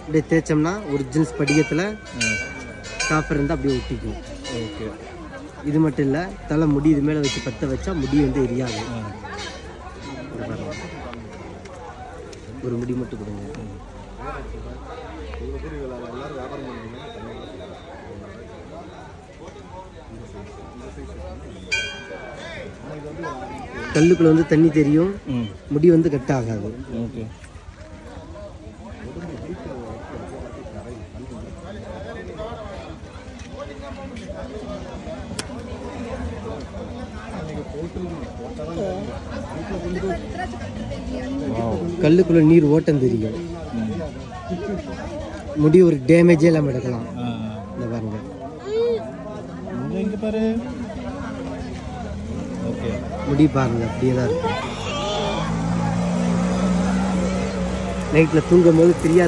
அப்படியே தேய்ச்சோம்னா original படிகத்தில் copper இருந்தால் அப்படியே ஒட்டிக்கும் ஓகே இது மட்டும் இல்லை தலை முடி இது மேலே வச்சு பற்ற வச்சா முடி வந்து எரியாது இது பாருங்க. ஒரு முடி மட்டும் கொடுங்க கல்லுக்குள்ள வந்து தண்ணி தெரியும் ம் முடி வந்து கட் ஆகாது ஓகே வாவ் கல்லுக்குள்ள நீர் ஓட்டம் தெரியும் ம் முடி ஒரு டேமேஜே இல்லாமல் எடுக்கலாம் ஆ இந்த பாருங்க இங்கே இங்கே பாரு ஓகே முடி பாருங்க அப்படியே தான் இருக்கும் நைட்டில் தூங்கும் போது ஃப்ரீயாக